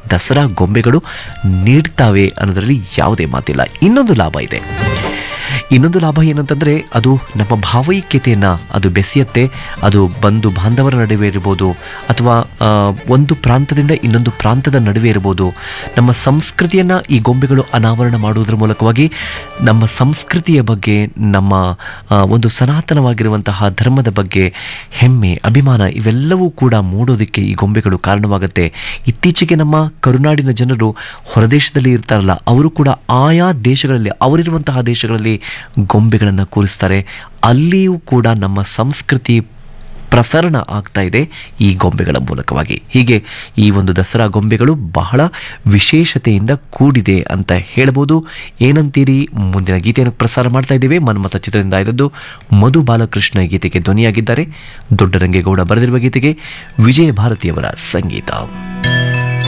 ದಸರಾ ಗೊಂಬೆಗಳು ನೀಡ್ತಾವೆ ಅನ್ನೋದರಲ್ಲಿ ಯಾವುದೇ ಮಾತಿಲ್ಲ ಇನ್ನೊಂದು ಲಾಭ ಇದೆ ಇನ್ನೊಂದು ಲಾಭ ಏನಂತಂದರೆ ಅದು ನಮ್ಮ ಭಾವೈಕ್ಯತೆಯನ್ನು ಅದು ಬೆಸೆಯುತ್ತೆ ಅದು ಬಂಧು ಬಾಂಧವರ ನಡುವೆ ಇರ್ಬೋದು ಅಥವಾ ಆ, ಒಂದು ಪ್ರಾಂತದಿಂದ ಇನ್ನೊಂದು ಪ್ರಾಂತದ ನಡುವೆ ಇರ್ಬೋದು ನಮ್ಮ ಸಂಸ್ಕೃತಿಯನ್ನು ಈ ಗೊಂಬೆಗಳು ಅನಾವರಣ ಮಾಡುವುದರ ಮೂಲಕವಾಗಿ ನಮ್ಮ ಸಂಸ್ಕೃತಿಯ ಬಗ್ಗೆ ನಮ್ಮ ಆ, ಒಂದು ಸನಾತನವಾಗಿರುವಂತಹ ಧರ್ಮದ ಬಗ್ಗೆ ಹೆಮ್ಮೆ ಅಭಿಮಾನ ಇವೆಲ್ಲವೂ ಕೂಡ ಮೂಡೋದಕ್ಕೆ ಈ ಗೊಂಬೆಗಳು ಕಾರಣವಾಗುತ್ತೆ ಇತ್ತೀಚೆಗೆ ನಮ್ಮ ಕರುನಾಡಿನ ಜನರು ಹೊರದೇಶದಲ್ಲಿ ಇರ್ತಾರಲ್ಲ ಅವರು ಕೂಡ ಆಯಾ ದೇಶಗಳಲ್ಲಿ ಅವರಿರುವಂತಹ ದೇಶಗಳಲ್ಲಿ ಗೊಂಬೆಗಳನ್ನು ಕೂರಿಸ್ತಾರೆ ಅಲ್ಲಿಯೂ ಕೂಡ ನಮ್ಮ ಸಂಸ್ಕೃತಿ ಪ್ರಸರಣ ಆಗ್ತಾ ಇದೆ ಈ ಗೊಂಬೆಗಳ ಮೂಲಕವಾಗಿ ಹೀಗೆ ಈ ಒಂದು ದಸರಾ ಗೊಂಬೆಗಳು ಬಹಳ ವಿಶೇಷತೆಯಿಂದ ಕೂಡಿದೆ ಅಂತ ಹೇಳ್ಬೋದು ಏನಂತೀರಿ ಮುಂದಿನ ಗೀತೆಯನ್ನು ಪ್ರಸಾರ ಮಾಡ್ತಾ ಇದ್ದೇವೆ ಮನ್ಮಥ ಚಿತ್ರದಿಂದ ಆಯ್ದದ್ದು ಮಧು ಬಾಲಕೃಷ್ಣ ಈ ಗೀತೆಗೆ ಧ್ವನಿಯಾಗಿದ್ದಾರೆ ದೊಡ್ಡರಂಗೇಗೌಡ ಬರೆದಿರುವ ಗೀತೆಗೆ ವಿಜಯ ಭಾರತಿಯವರ ಸಂಗೀತ